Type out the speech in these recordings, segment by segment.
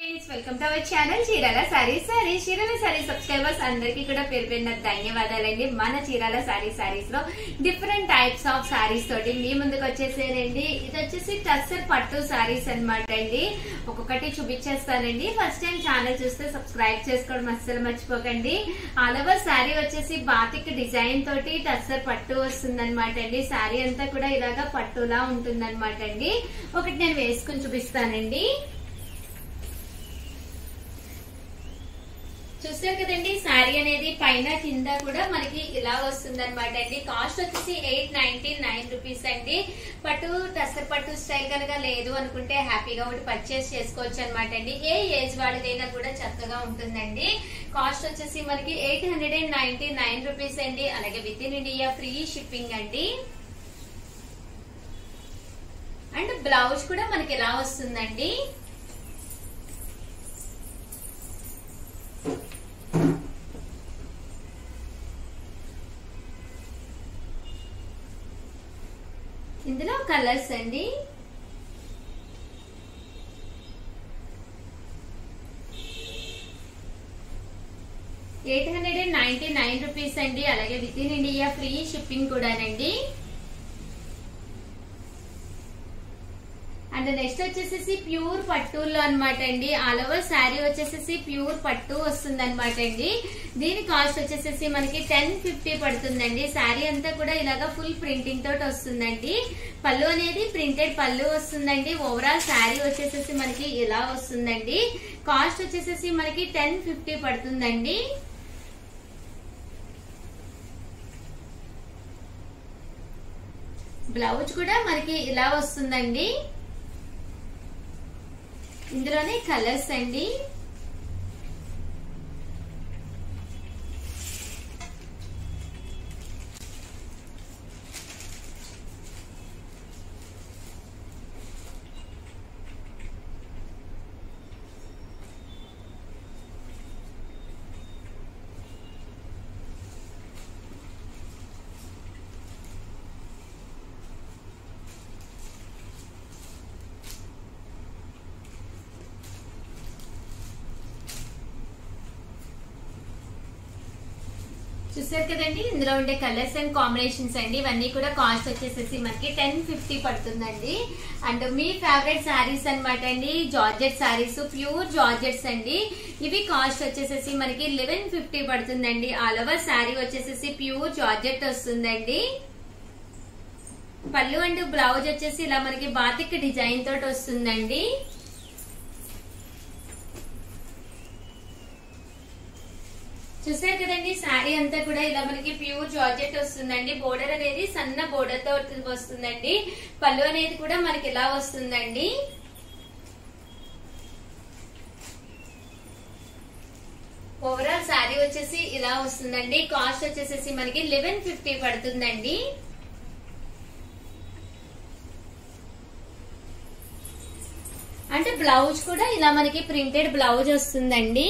friends welcome to our channel Chirala sari sari Chirala sari subscribers అందరికీ కూడా పేరు పేరున ధన్యవాదాలండి మన చీరాల సారీ సారీస్ లో డిఫరెంట్ టైప్స్ ఆఫ్ సారీస్ తోటి మీ ముందుకు వచ్చేసేనండి ఇది వచ్చేసి టస్సర్ పట్టు సారీస్ అన్నమాట అండి ఒక్కొక్కటి చూపించేస్తానండి ఫస్ట్ టైం ఛానల్ చూస్తే సబ్స్క్రైబ్ చేసుకోవడం అస్సలు మర్చిపోకండి ఆల్ ఓవర్ శారీ వచ్చేసి బాతిక్ డిజైన్ తోటి టస్సర్ పట్టు వస్తుందన్నమాట అండి శారీ అంతా కూడా ఇలాగా పట్టులా ఉంటుందన్నమాట అండి ఒకటి నేను వేసుకుని చూపిస్తానండి చూస్తారు కదండి శారీ అనేది పైన కింద కూడా మనకి ఇలా వస్తుంది అనమాట అండి కాస్ట్ వచ్చేసి ఎయిట్ నైన్టీ నైన్ రూపీస్ అండి పట్టు టసర్ పట్టు స్టైల్ కనుక లేదు అనుకుంటే హ్యాపీగా ఒకటి పర్చేస్ చేసుకోవచ్చు అనమాట అండి ఏ ఏజ్ వాళ్ళదైనా కూడా చక్కగా ఉంటుందండి కాస్ట్ వచ్చేసి మనకి eight hundred and ninety nine rupees అండి అలాగే with in India free shipping అండి అండ్ బ్లౌజ్ కూడా మనకి ఎలా వస్తుందండి ఇందులో కలర్స్ అండి eight hundred and ninety nine rupees అండి అలాగే with in India free shipping కూడానండి అండ్ నెక్స్ట్ వచ్చేసేసి ప్యూర్ పట్టులో అనమాట అండి ఆల్ ఓవర్ శారీ వచ్చేసేసి ప్యూర్ పట్టు వస్తుంది అనమాట అండి దీని కాస్ట్ వచ్చేసేసి మనకి టెన్ ఫిఫ్టీ పడుతుందండి శారీ అంతా కూడా ఇలాగా ఫుల్ ప్రింటింగ్ తోటి వస్తుందండి పళ్ళు అనేది ప్రింటెడ్ పళ్ళు వస్తుందండి ఓవరాల్ శారీ వచ్చేసేసి మనకి ఇలా వస్తుందండి కాస్ట్ వచ్చేసేసి మనకి టెన్ ఫిఫ్టీ పడుతుందండి బ్లౌజ్ కూడా మనకి ఇలా వస్తుందండి ఇందులోనే కలర్స్ అండి చూసారు కదండి ఇందులో ఉండే కలర్స్ అండ్ కాంబినేషన్స్ అండి ఇవన్నీ కూడా కాస్ట్ వచ్చేసేసి మనకి టెన్ ఫిఫ్టీ పడుతుందండి అండ్ మీ ఫేవరెట్ శారీస్ అనమాట అండి జార్జెట్ శారీస్ ప్యూర్ జార్జెట్స్ అండి ఇవి కాస్ట్ వచ్చేసేసి మనకి లెవెన్ ఫిఫ్టీ పడుతుందండి ఆల్ ఓవర్ శారీ వచ్చేసేసి ప్యూర్ జార్జెట్ వస్తుందండి పళ్ళు అండ్ బ్లౌజ్ వచ్చేసి ఇలా మనకి బాతిక్ డిజైన్ తోటి వస్తుందండి చూసారు కదండి శారీ అంతా కూడా ఇలా మనకి ప్యూర్ జార్జెట్ వస్తుందండి బోర్డర్ అనేది సన్న బోర్డర్ తో వస్తుందండి పళ్ళు అనేది కూడా మనకి ఇలా వస్తుందండి ఓవరాల్ శారీ వచ్చేసి ఇలా వస్తుందండి కాస్ట్ వచ్చేసేసి మనకి లెవెన్ ఫిఫ్టీ పడుతుందండి అంటే బ్లౌజ్ కూడా ఇలా మనకి ప్రింటెడ్ బ్లౌజ్ వస్తుందండి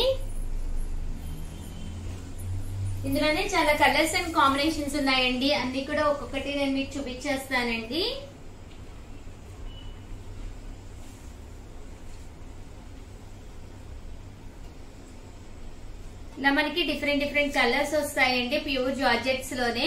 ఇందులోనే చాలా కలర్స్ అండ్ కాంబినేషన్స్ ఉన్నాయండి అన్ని కూడా ఒక్కొక్కటి నేను మీకు చూపించేస్తానండి ఇలా మనకి డిఫరెంట్ డిఫరెంట్ కలర్స్ వస్తాయండి ప్యూర్ జార్జెట్స్ లోనే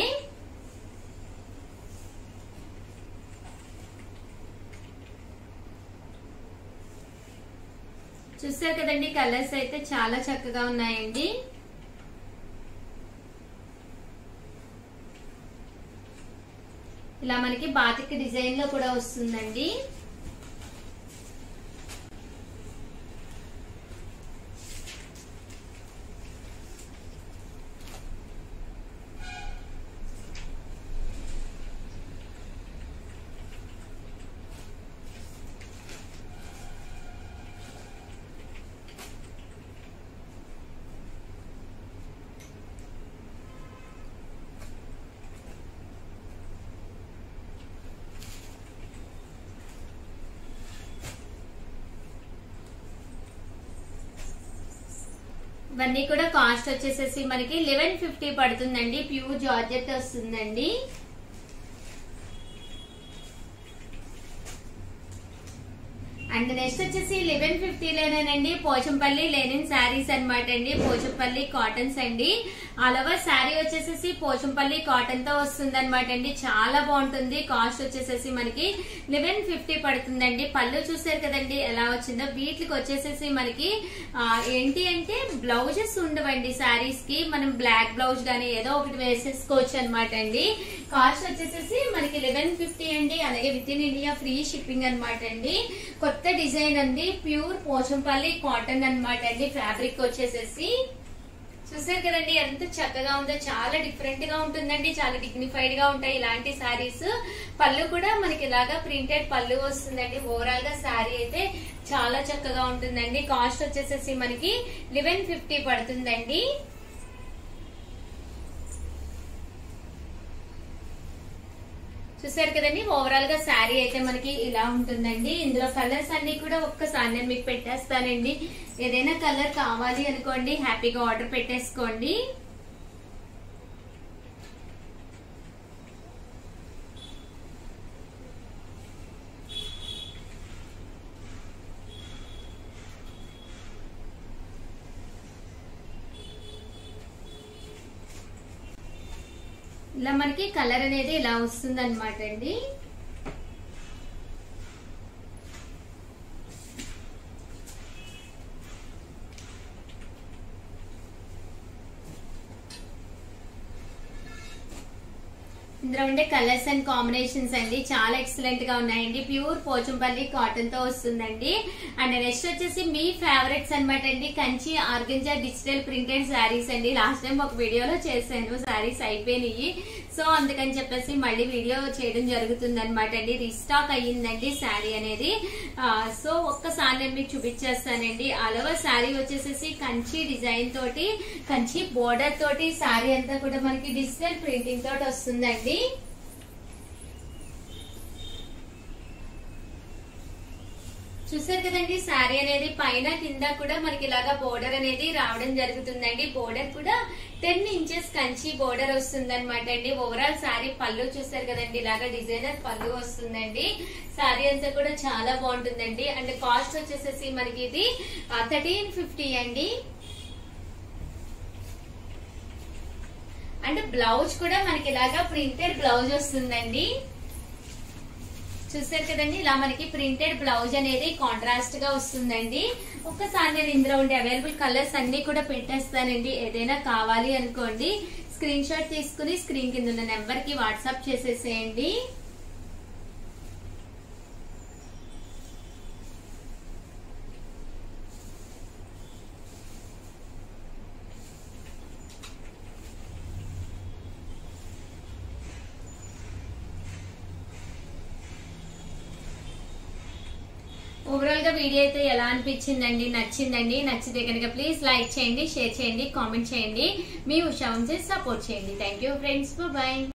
చూసారు కదండి కలర్స్ అయితే చాలా చక్కగా ఉన్నాయండి ఇలా మనకి బాతిక్ డిజైన్ లో కూడా వస్తుందండి ఇవన్నీ కూడా కాస్ట్ వచ్చేసేసి మనకి లెవెన్ ఫిఫ్టీ పడుతుందండి ప్యూర్ జార్జెట్ వస్తుందండి అండ్ నెక్స్ట్ వచ్చేసి లెవెన్ ఫిఫ్టీలోనేనండి పోచంపల్లి లెనిన్ శారీస్ అన్నమాట అండి పోచంపల్లి కాటన్స్ అండి ఆల్ ఓవర్ శారీ వచ్చేసేసి పోచంపల్లి కాటన్ తో వస్తుంది అనమాట అండి చాలా బాగుంటుంది కాస్ట్ వచ్చేసేసి మనకి లెవెన్ ఫిఫ్టీ పడుతుందండి పళ్ళు చూసారు కదండి ఎలా వచ్చిందో వీటికి వచ్చేసేసి మనకి ఆ, ఏంటి అంటే బ్లౌజెస్ ఉండవండి శారీస్ కి మనం బ్లాక్ బ్లౌజ్ గానీ ఏదో ఒకటి వేసేసుకోవచ్చు అనమాట అండి కాస్ట్ వచ్చేసేసి మనకి లెవెన్ ఫిఫ్టీ అండి అలాగే with in India free shipping అనమాట అండి కొత్త డిజైన్ అండి ప్యూర్ పోచంపల్లి కాటన్ అన్నమాట అండి ఫ్యాబ్రిక్ వచ్చేసేసి చూసారు కదండి ఎంత చక్కగా ఉందో చాలా డిఫరెంట్ గా ఉంటుందండి చాలా డిగ్నిఫైడ్ గా ఉంటాయి ఇలాంటి శారీస్ పళ్ళు కూడా మనకి ఇలాగా ప్రింటెడ్ పళ్ళు వస్తుందండి ఓవరాల్ గా శారీ అయితే చాలా చక్కగా ఉంటుందండి కాస్ట్ వచ్చేసేసి మనకి లెవెన్ ఫిఫ్టీ పడుతుందండి చూసారు కదండి ఓవరాల్ గా శారీ అయితే మనకి ఇలా ఉంటుందండి ఇందులో కలర్స్ అన్ని కూడా ఒక్కసారి నేను మీకు పెట్టేస్తానండి ఏదైనా కలర్ కావాలి అనుకోండి హ్యాపీగా ఆర్డర్ పెట్టేసుకోండి ఇలా మనకి కలర్ అనేది ఇలా వస్తుంది అనమాట అండి ఇందులో ఉండే కలర్స్ అండ్ కాంబినేషన్స్ అండి చాలా ఎక్సలెంట్ గా ఉన్నాయండి ప్యూర్ పోచంపల్లి కాటన్ తో వస్తుందండి అండ్ నెక్స్ట్ వచ్చేసి మీ ఫేవరెట్స్ అన్నమాట అండి Kanchi organza digital printed saris అండి లాస్ట్ టైం ఒక వీడియోలో చేశాను శారీస్ అయిపోయినాయి సో అందుకని చెప్పేసి మళ్ళీ వీడియో చేయడం జరుగుతుంది అనమాట అండి రీస్టాక్ అయ్యిందండి శారీ అనేది ఆ, సో ఒక్కసారి నేను మీకు చూపించేస్తానండి అలవ శారీ వచ్చేసేసి కంచి డిజైన్ తోటి కంచి బోర్డర్ తోటి శారీ అంతా కూడా మనకి డిజిటల్ ప్రింటింగ్ తోటి వస్తుందండి చూసారు కదండి శారీ అనేది పైన కింద కూడా మనకి ఇలాగా బోర్డర్ అనేది రావడం జరుగుతుందండి బోర్డర్ కూడా టెన్ ఇంచెస్ కంచి బోర్డర్ వస్తుంది అనమాట అండి ఓవరాల్ శారీ పళ్ళు చూసారు కదండి ఇలాగా డిజైనర్ పళ్ళు వస్తుందండి శారీ అంతా కూడా చాలా బాగుంటుందండి అండ్ కాస్ట్ వచ్చేసేసి మనకి ఇది థర్టీన్ ఫిఫ్టీ అండి అండ్ బ్లౌజ్ కూడా మనకి ఇలాగా ప్రింటెడ్ బ్లౌజ్ వస్తుందండి చూసారు కదండి ఇలా మనకి ప్రింటెడ్ బ్లౌజ్ అనేది కాంట్రాస్ట్ గా వస్తుందండి ఒక్కసారి నేను ఇందులో ఉండే అవైలబుల్ కలర్స్ అన్ని కూడా పెట్టేస్తానండి ఏదైనా కావాలి అనుకోండి స్క్రీన్ షాట్ తీసుకుని స్క్రీన్ కింద ఉన్న నెంబర్ కి వాట్సాప్ చేసేసేయండి ఓవరాల్ గా వీడియో అయితే ఎలా అనిపించిందండి నచ్చిందండి నచ్చితే కనుక ప్లీజ్ లైక్ చేయండి షేర్ చేయండి కామెంట్ చేయండి మీ ఉషా ఉంచి సపోర్ట్ చేయండి థ్యాంక్ యూ ఫ్రెండ్స్ బాయ్